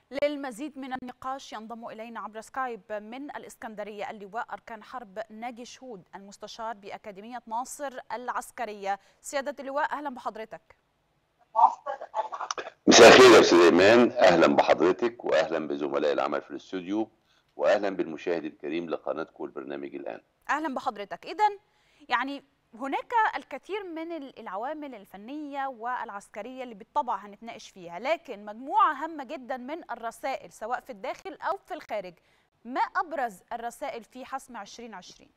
للمزيد من النقاش ينضم إلينا عبر سكايب من الإسكندرية اللواء أركان حرب ناجي شهود المستشار بأكاديمية ناصر العسكرية سيادة اللواء أهلا بحضرتك مساء الخير يا استاذ ايمان اهلا بحضرتك واهلا بزملاء العمل في الاستوديو واهلا بالمشاهد الكريم لقناتكم البرنامج الان أهلا بحضرتك إذا يعني هناك الكثير من العوامل الفنية والعسكرية اللي بالطبع هنتناقش فيها لكن مجموعة هامة جدا من الرسائل سواء في الداخل أو في الخارج ما أبرز الرسائل في حسم 2020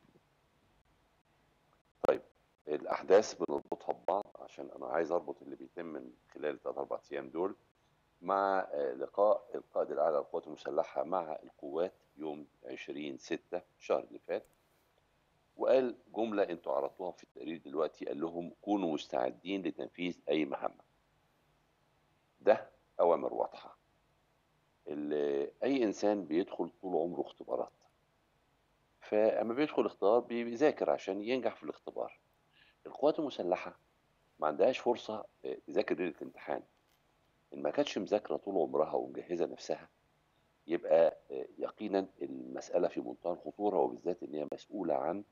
طيب الاحداث بنربطها ببعض عشان انا عايز اربط اللي بيتم من خلال الثلاث اربع ايام دول مع آه، لقاء القائد الاعلى للقوات المسلحه مع القوات يوم 20 6 الشهر اللي فات وقال جمله انتوا عرضتوها في التقرير دلوقتي قال لهم كونوا مستعدين لتنفيذ اي مهمه ده اوامر واضحه ال- اي انسان بيدخل طول عمره اختبارات فاما بيدخل اختبار بيذاكر عشان ينجح في الاختبار القوات المسلحه ما عندهاش فرصه آه، تذاكر ليله الامتحان ان ما كانتش مذاكره طول عمرها ومجهزه نفسها يبقى آه، يقينا المساله في منتهى الخطوره وبالذات ان هي مسؤوله عن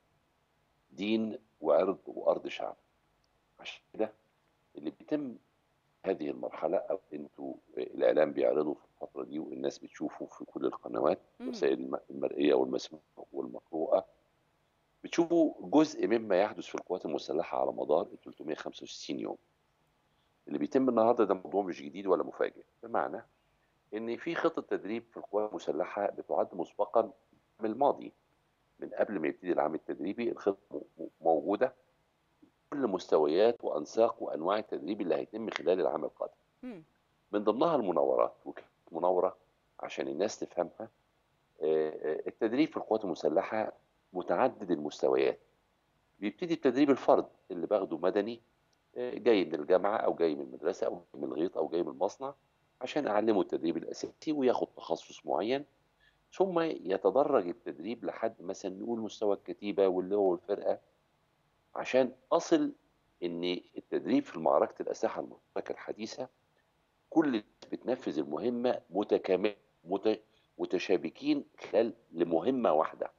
دين وعرض وارض شعب عشان كده اللي بيتم هذه المرحله او انتوا آه، الاعلام بيعرضوا في الفتره دي والناس بتشوفه في كل القنوات مم. وسائل الم- المرئيه والمسموعه والمقروءه بتشوفوا جزء مما يحدث في القوات المسلحه على مدار ال 365 يوم اللي بيتم النهارده ده موضوع مش جديد ولا مفاجئ بمعنى ان في خطه تدريب في القوات المسلحه بتعد مسبقا من الماضي من قبل ما يبتدي العام التدريبي الخطه م- م- موجوده كل مستويات وانساق وانواع التدريب اللي هيتم خلال العام القادم مم. من ضمنها المناورات وكلمة مناورة عشان الناس تفهمها آه، آه، التدريب في القوات المسلحة متعدد المستويات بيبتدي التدريب الفرد اللي باخده مدني آه، جاي من الجامعة أو جاي من المدرسة أو جاي من الغيط أو جاي من المصنع عشان أعلمه التدريب الأساسي وياخد تخصص معين ثم يتدرج التدريب لحد مثلا نقول مستوى الكتيبة واللي هو الفرقة عشان أصل إن التدريب في معركة الأسلحة المشتركة الحديثة كل الناس بتنفذ المهمة متكامل مت... متشابكين خلال لمهمة واحدة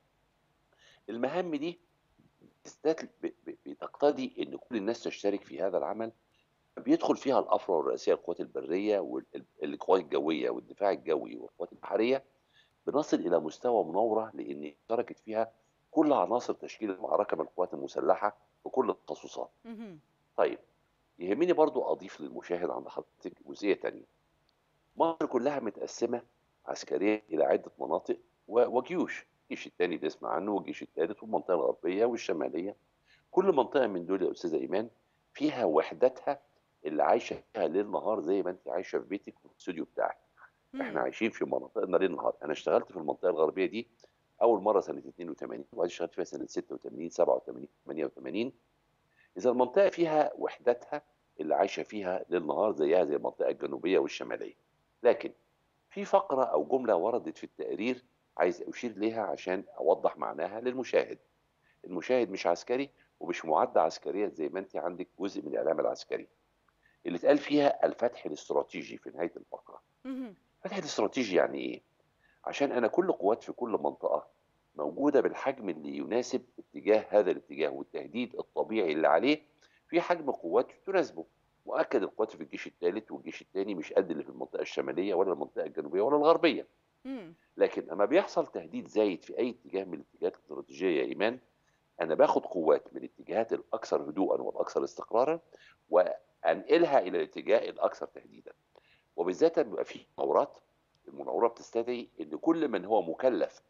المهام دي بتستت- ب- ب- بتقتضي ان كل الناس تشترك في هذا العمل بيدخل فيها الافرع الرئيسيه القوات البريه والقوات الجويه والدفاع الجوي والقوات البحريه بنصل الى مستوى مناوره لان اشتركت فيها كل عناصر تشكيل المعركه من القوات المسلحه بكل التخصصات مهم. طيب يهمني برضو اضيف للمشاهد عند حضرتك جزئيه تانية مصر كلها متقسمه عسكريا الى عده مناطق و- وجيوش الجيش الثاني بنسمع عنه والجيش الثالث والمنطقه الغربيه والشماليه كل منطقه من دول يا استاذه ايمان فيها وحدتها اللي عايشه فيها ليل نهار زي ما انت عايشه في بيتك وفي الاستوديو بتاعك مم. احنا عايشين في مناطقنا ليل نهار انا اشتغلت في المنطقه الغربيه دي اول مره سنه 82 وبعدين اشتغلت فيها سنه 86 87 88 اذا المنطقه فيها وحدتها اللي عايشه فيها ليل نهار زيها زي المنطقه الجنوبيه والشماليه لكن في فقره او جمله وردت في التقرير عايز اشير ليها عشان اوضح معناها للمشاهد المشاهد مش عسكري ومش معد عسكريا زي ما انت عندك جزء من الاعلام العسكري اللي اتقال فيها الفتح الاستراتيجي في نهايه الفقره مهم. الفتح الاستراتيجي يعني ايه عشان انا كل قوات في كل منطقه موجوده بالحجم اللي يناسب اتجاه هذا الاتجاه والتهديد الطبيعي اللي عليه في حجم قوات تناسبه مؤكد القوات في الجيش الثالث والجيش الثاني مش قد اللي في المنطقه الشماليه ولا المنطقه الجنوبيه ولا الغربيه مم. لكن اما بيحصل تهديد زايد في اي اتجاه من الاتجاهات الاستراتيجيه يا ايمان انا باخد قوات من الاتجاهات الاكثر هدوءا والاكثر استقرارا وانقلها الى الاتجاه الاكثر تهديدا وبالذات لما بيبقى في مناورات المناوره بتستدعي ان كل من هو مكلف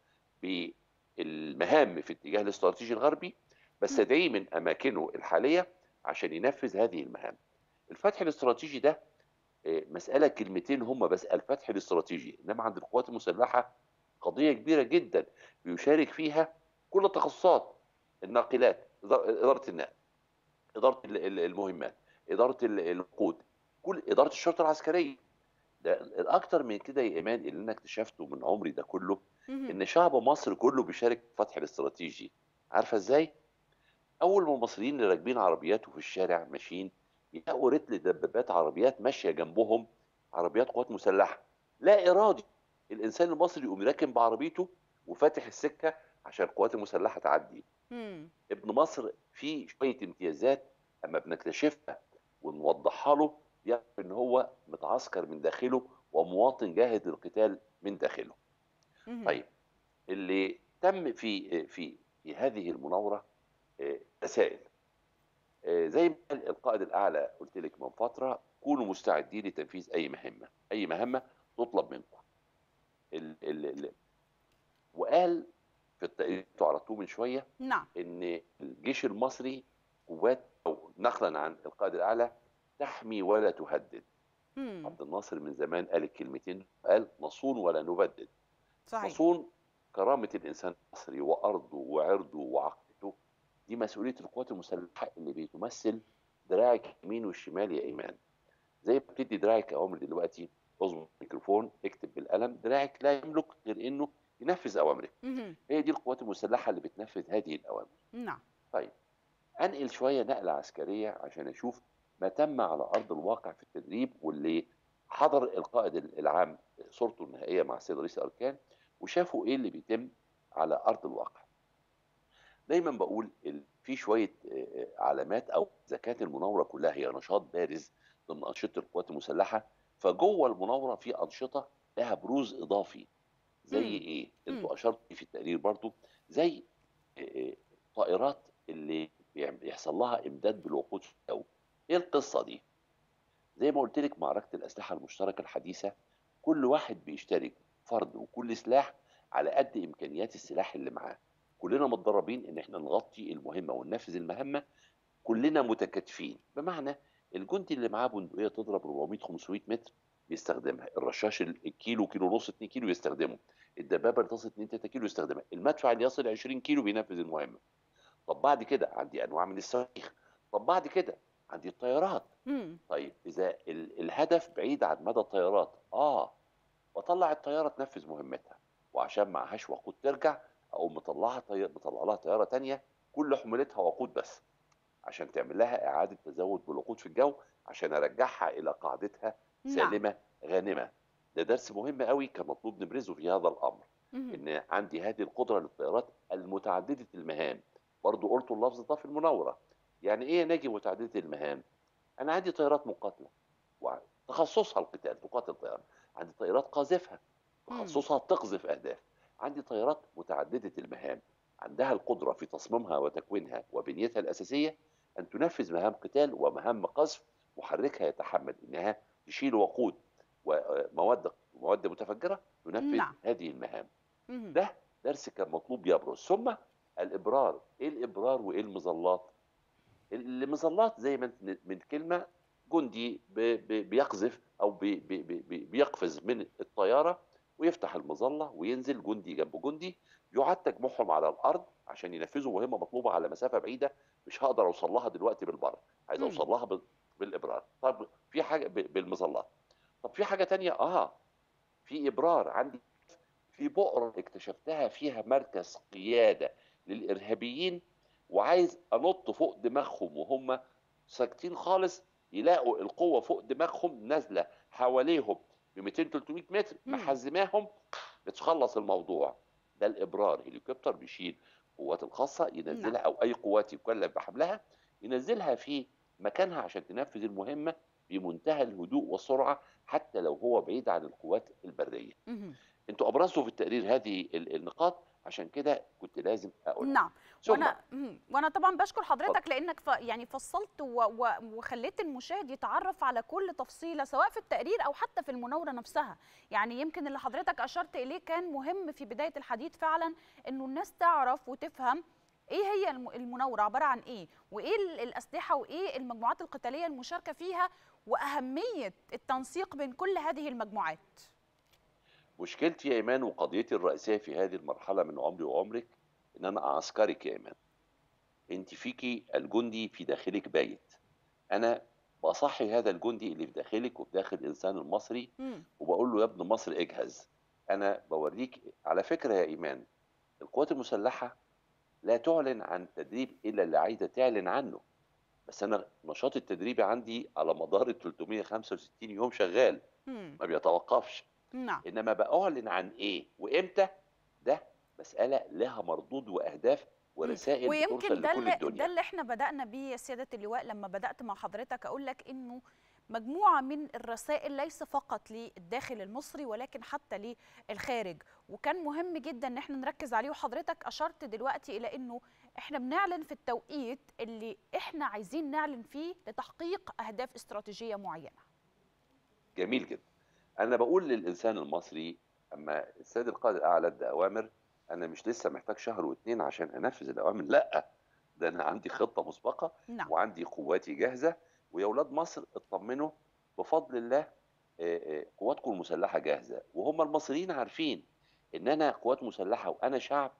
بالمهام في الاتجاه الاستراتيجي الغربي بستدعيه من اماكنه الحاليه عشان ينفذ هذه المهام الفتح الاستراتيجي ده آه، مساله كلمتين هم بس الفتح الاستراتيجي انما عند القوات المسلحه قضيه كبيره جدا بيشارك فيها كل التخصصات الناقلات إدار- اداره النقل اداره ال- ال- المهمات اداره ال- الوقود كل اداره الشرطه العسكريه ده الاكتر من كده يا ايمان اللي انا اكتشفته من عمري ده كله مهم. ان شعب مصر كله بيشارك في الفتح الاستراتيجي عارفه ازاي اول ما المصريين اللي راكبين عربيات في الشارع ماشيين يلاقوا رتل دبابات عربيات ماشيه جنبهم عربيات قوات مسلحه لا ارادي الانسان المصري يقوم راكن بعربيته وفاتح السكه عشان القوات المسلحه تعدي مم. ابن مصر فيه شويه امتيازات اما بنكتشفها ونوضحها له يعرف ان هو متعسكر من داخله ومواطن جاهز للقتال من داخله. مهم. طيب اللي تم في في في هذه المناوره آه، رسائل آه، زي ما قال القائد الاعلى قلت لك من فتره كونوا مستعدين لتنفيذ اي مهمه اي مهمه تطلب منكم ال ال ال وقال في التقرير اللي عرضتوه من شويه نعم ان الجيش المصري قوات او نقلا عن القائد الاعلى تحمي ولا تهدد مم. عبد الناصر من زمان قال الكلمتين دول، قال نصون ولا نبدد صحيح نصون كرامه الانسان المصري وارضه وعرضه وعقيدته دي مسؤوليه القوات المسلحه اللي بتمثل دراعك اليمين والشمال يا ايمان زي ما بتدي دراعك اوامر دلوقتي اظبط الميكروفون اكتب بالقلم دراعك لا يملك غير انه ينفذ اوامرك مهم. هي دي القوات المسلحه اللي بتنفذ هذه الاوامر نعم طيب انقل شويه نقله عسكريه عشان اشوف ما تم على ارض الواقع في التدريب واللي حضر القائد العام صورته النهائيه مع السيد رئيس الاركان وشافوا ايه اللي بيتم على ارض الواقع. دايما بقول ال- في شويه آه، آه، علامات او اذا كانت المناوره كلها هي نشاط بارز ضمن انشطه القوات المسلحه فجوه المناوره في انشطه لها بروز اضافي زي مم. ايه؟ مم. انتوا اشرتوا في التقرير برضو زي آه، آه، طائرات اللي بيعم- بيحصل لها امداد بالوقود في الجو. ايه القصه دي؟ زي ما قلت لك معركه الاسلحه المشتركه الحديثه كل واحد بيشترك فرد وكل سلاح على قد امكانيات السلاح اللي معاه. كلنا متدربين ان احنا نغطي المهمه وننفذ المهمه كلنا متكاتفين بمعنى الجندي اللي معاه بندقيه تضرب 400 500 متر بيستخدمها الرشاش ال- الكيلو كيلو ونص 2 كيلو يستخدمه الدبابه اللي تصل 2 3 كيلو يستخدمها المدفع اللي يصل 20 كيلو بينفذ المهمه طب بعد كده عندي انواع من الصواريخ طب بعد كده عندي الطيارات مم. طيب اذا ال- الهدف بعيد عن مدى الطيارات اه بطلع الطياره تنفذ مهمتها وعشان معهاش وقود ترجع اقوم مطلعها طي... مطلع لها طياره تانية كل حمولتها وقود بس عشان تعمل لها اعاده تزود بالوقود في الجو عشان ارجعها الى قاعدتها نعم سالمه غانمه ده درس مهم قوي كان مطلوب نبرزه في هذا الامر مهم. ان عندي هذه القدره للطيارات المتعدده المهام برضو قلت اللفظ ده في المناوره يعني ايه ناجي متعدده المهام انا عندي طيارات مقاتله وتخصصها القتال تقاتل طيران عندي طيارات قاذفه تخصصها تقذف اهداف عندي طيارات متعدده المهام عندها القدره في تصميمها وتكوينها وبنيتها الاساسيه ان تنفذ مهام قتال ومهام قذف محركها يتحمل انها تشيل وقود ومواد مواد متفجره تنفذ نعم. هذه المهام مهم. ده درس كان مطلوب يبرز ثم الابرار ايه الابرار وايه المظلات المظلات زي ما انت من كلمه جندي بي- بي- بيقذف او بي بي بي بي- بيقفز من الطياره ويفتح المظله وينزل جندي جنب جندي يعاد تجميعهم على الارض عشان ينفذوا مهمه مطلوبه على مسافه بعيده مش هقدر اوصل لها دلوقتي بالبر عايز مم. اوصل لها بال- بالابرار طب في حاجه ب- بالمظلات طب في حاجه تانية اه في ابرار عندي في بؤره اكتشفتها فيها مركز قياده للارهابيين وعايز انط فوق دماغهم وهم ساكتين خالص يلاقوا القوه فوق دماغهم نازله حواليهم ب 200 300 متر مم. محزماهم بتخلص الموضوع ده الابرار هليكوبتر بيشيل القوات الخاصه ينزلها نعم. او اي قوات يكلف بحملها ينزلها في مكانها عشان تنفذ المهمه بمنتهى الهدوء والسرعه حتى لو هو بعيد عن القوات البريه مهم. انتوا ابرزتوا في التقرير هذه ال- النقاط عشان كده كنت لازم اقول نعم ثم وانا مم. وانا طبعا بشكر حضرتك لانك ف... يعني فصلت و... و... وخليت المشاهد يتعرف على كل تفصيله سواء في التقرير او حتى في المناوره نفسها يعني يمكن اللي حضرتك اشرت اليه كان مهم في بدايه الحديث فعلا انه الناس تعرف وتفهم ايه هي الم- المناوره عباره عن ايه وايه ال- الاسلحه وايه المجموعات القتاليه المشاركه فيها واهميه التنسيق بين كل هذه المجموعات مشكلتي يا ايمان وقضيتي الرئيسيه في هذه المرحله من عمري وعمرك ان انا اعسكرك يا ايمان انت فيكي الجندي في داخلك بايت انا بصحي هذا الجندي اللي في داخلك وفي داخل الانسان المصري مم. وبقول له يا ابن مصر اجهز انا بوريك على فكره يا ايمان القوات المسلحه لا تعلن عن تدريب الا اللي عايزه تعلن عنه بس انا نشاط التدريبي عندي على مدار ال 365 يوم شغال مم. ما بيتوقفش نعم انما باعلن عن ايه وامتى ده مساله لها مردود واهداف ورسائل ويمكن بتوصل ده لكل اللي الدنيا ده اللي احنا بدأنا بيه يا سيادة اللواء لما بدأت مع حضرتك أقول لك إنه مجموعة من الرسائل ليس فقط للداخل المصري ولكن حتى للخارج وكان مهم جدا ان احنا نركز عليه وحضرتك أشرت دلوقتي إلى إنه احنا بنعلن في التوقيت اللي احنا عايزين نعلن فيه لتحقيق أهداف استراتيجية معينة جميل جدا انا بقول للانسان المصري اما السيد القائد الاعلى ادى اوامر انا مش لسه محتاج شهر واتنين عشان انفذ الاوامر لا ده انا عندي خطه مسبقه نعم وعندي قواتي جاهزه ويا اولاد مصر اطمنوا بفضل الله آه، آه، قواتكم المسلحه جاهزه وهم المصريين عارفين ان انا قوات مسلحه وانا شعب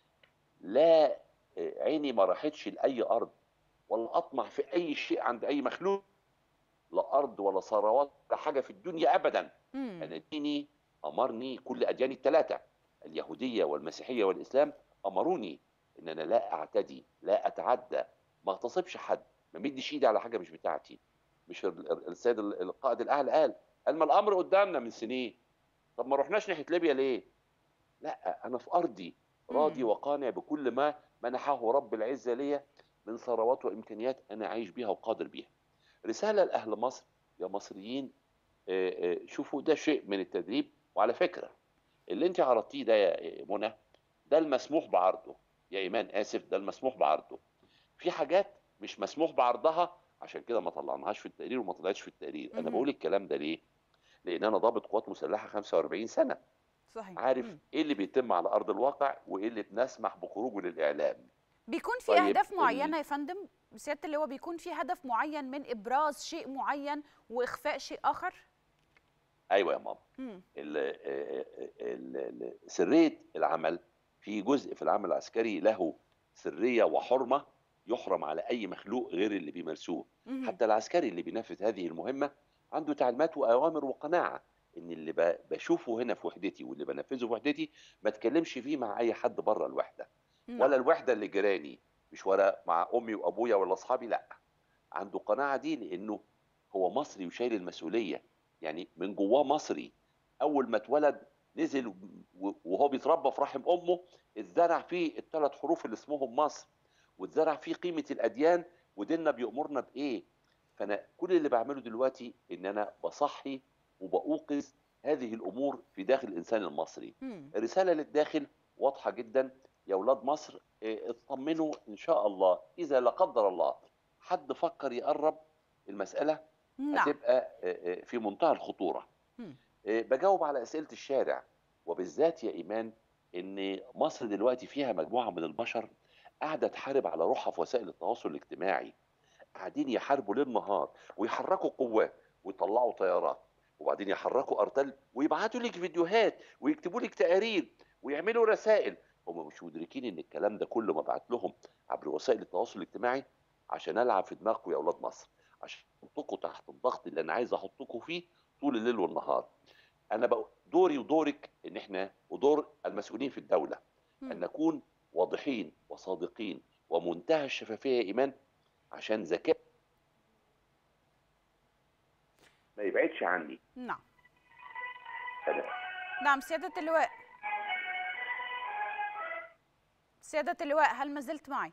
لا آه، عيني ما راحتش لاي ارض ولا اطمع في اي شيء عند اي مخلوق لا ارض ولا ثروات ولا حاجه في الدنيا ابدا مم. انا ديني امرني كل اديان الثلاثه اليهوديه والمسيحيه والاسلام امروني ان انا لا اعتدي لا اتعدى ما اغتصبش حد ما مديش ايدي على حاجه مش بتاعتي مش ال- ال- السيد ال- القائد الاعلى قال قال ما الامر قدامنا من سنين طب ما رحناش ناحيه ليبيا ليه لا انا في ارضي راضي مم. وقانع بكل ما منحه رب العزه ليا من ثروات وامكانيات انا عايش بيها وقادر بيها رساله لاهل مصر يا مصريين آه، آه، شوفوا ده شيء من التدريب وعلى فكره اللي انت عرضتيه ده يا منى ده المسموح بعرضه يا ايمان اسف ده المسموح بعرضه في حاجات مش مسموح بعرضها عشان كده ما طلعناهاش في التقرير وما طلعتش في التقرير انا مهم. بقول الكلام ده ليه لان انا ضابط قوات مسلحه 45 سنه صحيح عارف مم. ايه اللي بيتم على ارض الواقع وايه اللي بنسمح بخروجه للاعلام بيكون في طيب، اهداف ال- معينه يا فندم سياده اللواء بيكون في هدف معين من ابراز شيء معين واخفاء شيء اخر ايوه يا ماما مم. ال- ال- ال- سريه العمل في جزء في العمل العسكري له سريه وحرمه يحرم على اي مخلوق غير اللي بيمارسوه مهم. حتى العسكري اللي بينفذ هذه المهمه عنده تعليمات واوامر وقناعه ان اللي ب- بشوفه هنا في وحدتي واللي بنفذه في وحدتي ما اتكلمش فيه مع اي حد بره الوحده نعم. ولا الوحده اللي جيراني مش ولا مع امي وابويا ولا اصحابي لا عنده قناعه دي لانه هو مصري وشايل المسؤوليه يعني من جواه مصري اول ما اتولد نزل و- وهو بيتربى في رحم امه اتزرع فيه الثلاث حروف اللي اسمهم مصر واتزرع فيه قيمه الاديان وديننا بيامرنا بايه فانا كل اللي بعمله دلوقتي ان انا بصحي وبأوقظ هذه الامور في داخل الانسان المصري مم. الرساله للداخل واضحه جدا يا اولاد مصر إيه، اطمنوا ان شاء الله اذا لا قدر الله حد فكر يقرب المساله نعم هتبقى آه، آه، في منتهى الخطوره مم. آه، بجاوب على اسئله الشارع وبالذات يا ايمان ان مصر دلوقتي فيها مجموعه من البشر قاعده تحارب على روحها في وسائل التواصل الاجتماعي قاعدين يحاربوا ليل نهار ويحركوا قوات ويطلعوا طيارات وبعدين يحركوا ارتل ويبعتوا لك فيديوهات ويكتبوا لك تقارير ويعملوا رسائل هم مش مدركين ان الكلام ده كله مبعت لهم عبر وسائل التواصل الاجتماعي عشان العب في دماغكم يا اولاد مصر عشان احطكم تحت الضغط اللي انا عايز احطكم فيه طول الليل والنهار انا بقى دوري ودورك ان احنا ودور المسؤولين في الدوله ان مم. نكون واضحين وصادقين ومنتهى الشفافيه يا ايمان عشان ذكاء ما يبعدش عني نعم انا نعم سيادة اللواء سيادة اللواء هل ما زلت معي؟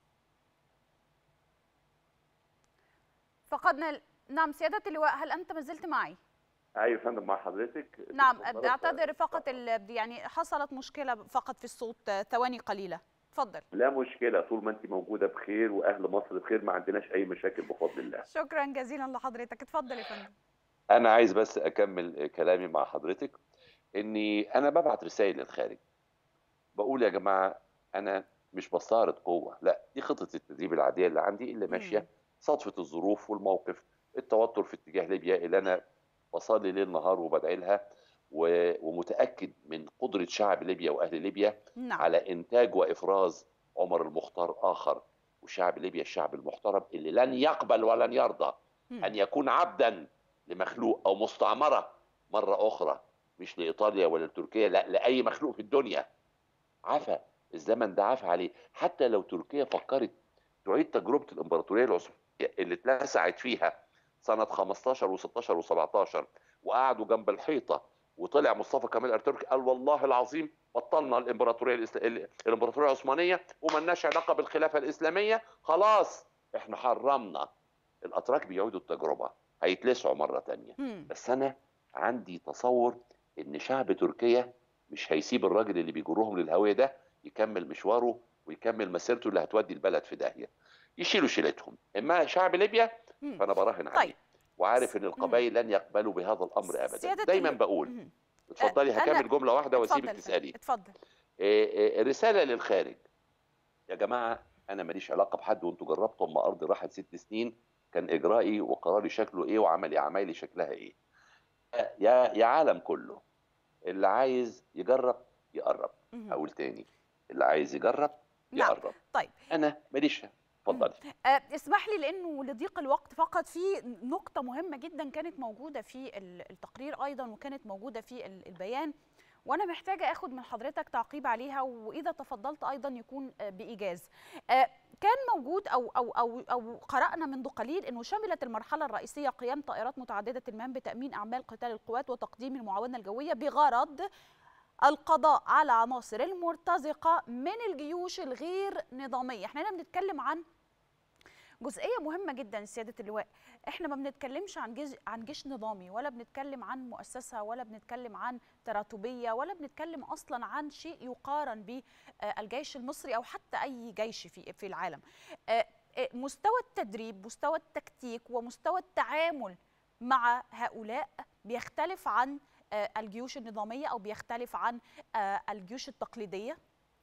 فقدنا ال- نعم سيادة اللواء هل أنت ما زلت معي؟ ايوه يا فندم مع حضرتك نعم اتفضلي. أعتذر فقط ال- يعني حصلت مشكلة فقط في الصوت آه، ثواني قليلة تفضل لا مشكله طول ما انت موجوده بخير واهل مصر بخير ما عندناش اي مشاكل بفضل الله شكرا جزيلا لحضرتك اتفضل يا فندم انا عايز بس اكمل كلامي مع حضرتك اني انا ببعت رسائل للخارج بقول يا جماعه انا مش بستعرض قوه لا دي خطه التدريب العاديه اللي عندي اللي ماشيه مم. صدفه الظروف والموقف التوتر في اتجاه ليبيا اللي انا بصلي ليل نهار وبدعي لها و- ومتاكد من قدره شعب ليبيا واهل ليبيا نعم على انتاج وافراز عمر المختار اخر وشعب ليبيا الشعب المحترم اللي لن يقبل ولن يرضى مم. ان يكون عبدا لمخلوق او مستعمره مره اخرى مش لايطاليا ولا لتركيا لا لاي مخلوق في الدنيا عفى الزمن ده عفى عليه حتى لو تركيا فكرت تعيد تجربه الامبراطوريه العثمانيه اللي اتلسعت فيها سنه 15 و16 و17 وقعدوا جنب الحيطه وطلع مصطفى كمال اتاتورك قال والله العظيم بطلنا الامبراطوريه الإسلا... الامبراطوريه العثمانيه وملناش علاقه بالخلافه الاسلاميه خلاص احنا حرمنا الاتراك بيعيدوا التجربه هيتلسعوا مره تانية مم. بس انا عندي تصور ان شعب تركيا مش هيسيب الراجل اللي بيجرهم للهويه ده يكمل مشواره ويكمل مسيرته اللي هتودي البلد في داهيه يشيلوا شيلتهم اما شعب ليبيا مم. فانا براهن عليه طيب وعارف ان القبائل لن يقبلوا بهذا الامر ابدا سيادة دايما ال- بقول مم. اتفضلي أنا- هكمل جمله واحده واسيبك اتفضل تسالي اتفضل إيه إيه رساله للخارج يا جماعه انا ماليش علاقه بحد وانتوا جربتوا اما ارضي راحت ست سنين كان اجرائي وقراري شكله ايه وعملي اعمالي شكلها ايه يا يا عالم كله اللي عايز يجرب يقرب مم. اقول تاني اللي عايز يجرب نعم. يقرب طيب انا ماليش اتفضلي آه، اسمح لي لانه لضيق الوقت فقط في نقطه مهمه جدا كانت موجوده في ال- التقرير ايضا وكانت موجوده في ال- البيان وانا محتاجه اخد من حضرتك تعقيب عليها واذا تفضلت ايضا يكون آه، بايجاز آه، كان موجود او او او او قرانا منذ قليل انه شملت المرحله الرئيسيه قيام طائرات متعدده المهام بتامين اعمال قتال القوات وتقديم المعاونه الجويه بغرض القضاء على عناصر المرتزقه من الجيوش الغير نظاميه احنا هنا بنتكلم عن جزئيه مهمه جدا سياده اللواء احنا ما بنتكلمش عن جيش عن جيش نظامي ولا بنتكلم عن مؤسسه ولا بنتكلم عن تراتبيه ولا بنتكلم اصلا عن شيء يقارن بالجيش المصري او حتى اي جيش في في العالم آه، آه، مستوى التدريب مستوى التكتيك ومستوى التعامل مع هؤلاء بيختلف عن آه، الجيوش النظاميه او بيختلف عن آه، الجيوش التقليديه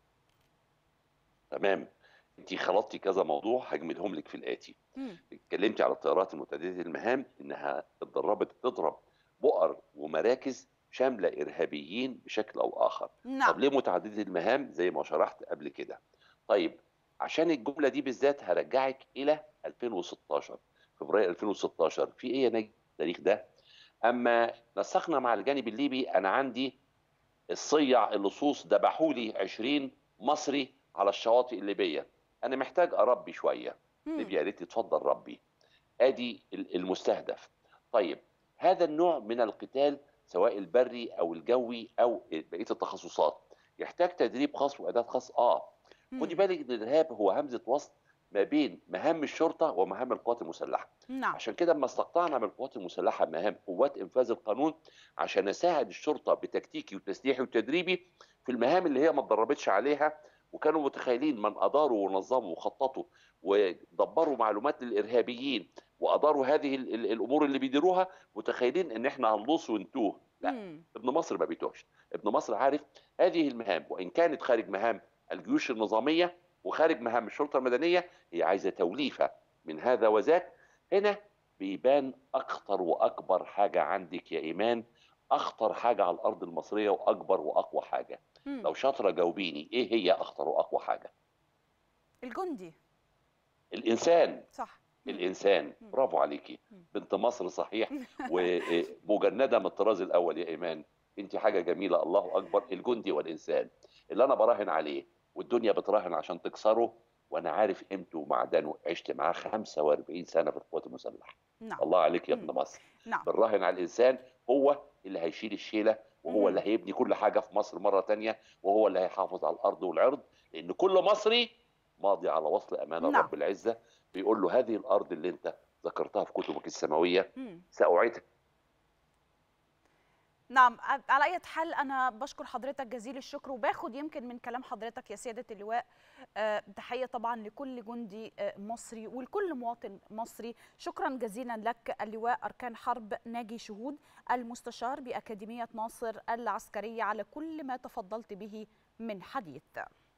تمام انت خلطتي كذا موضوع هجملهم لك في الاتي مم. اتكلمتي على الطيارات المتعدده المهام انها اتدربت تضرب بؤر ومراكز شامله ارهابيين بشكل او اخر طب نعم ليه متعدده المهام زي ما شرحت قبل كده طيب عشان الجمله دي بالذات هرجعك الى 2016 فبراير 2016 في ايه يا نجم التاريخ ده اما نسقنا مع الجانب الليبي انا عندي الصيع اللصوص ذبحوا لي 20 مصري على الشواطئ الليبيه انا محتاج اربي شويه مم. ليبيا قالت لي اتفضل ربي ادي ال- المستهدف طيب هذا النوع من القتال سواء البري او الجوي او بقيه التخصصات يحتاج تدريب خاص واعداد خاص اه مم. خدي بالك ان الارهاب هو همزه وصل ما بين مهام الشرطه ومهام القوات المسلحه نعم عشان كده لما استقطعنا من القوات المسلحه مهام قوات انفاذ القانون عشان اساعد الشرطه بتكتيكي وتسليحي وتدريبي في المهام اللي هي ما اتدربتش عليها وكانوا متخيلين من اداروا ونظموا وخططوا ودبروا معلومات للارهابيين واداروا هذه ال- ال- الامور اللي بيديروها متخيلين ان احنا هنلص ونتوه لا مم. ابن مصر ما بيتوهش ابن مصر عارف هذه المهام وان كانت خارج مهام الجيوش النظاميه وخارج مهام الشرطه المدنيه هي عايزه توليفه من هذا وذاك هنا بيبان اخطر واكبر حاجه عندك يا ايمان اخطر حاجه على الارض المصريه واكبر واقوى حاجه مم. لو شاطره جاوبيني ايه هي اخطر واقوى حاجه الجندي الانسان صح مم. الانسان مم. برافو عليكي مم. بنت مصر صحيح ومجنده من الطراز الاول يا ايمان انت حاجه جميله الله اكبر الجندي والانسان اللي انا براهن عليه والدنيا بتراهن عشان تكسره وانا عارف قيمته ومعدنه عشت معاه 45 سنه في القوات المسلحه نعم الله عليك يا ابن مم. مصر نعم بنراهن على الانسان هو اللي هيشيل الشيله وهو مم. اللي هيبني كل حاجه في مصر مره تانية وهو اللي هيحافظ على الارض والعرض لان كل مصري ماضي على وصل امانه نعم. رب العزه بيقول له هذه الارض اللي انت ذكرتها في كتبك السماويه مم. ساعيدها نعم ع- على اي حال انا بشكر حضرتك جزيل الشكر وباخد يمكن من كلام حضرتك يا سياده اللواء آه، تحيه طبعا لكل جندي آه، مصري ولكل مواطن مصري شكرا جزيلا لك اللواء اركان حرب ناجي شهود المستشار باكاديميه ناصر العسكريه على كل ما تفضلت به من حديث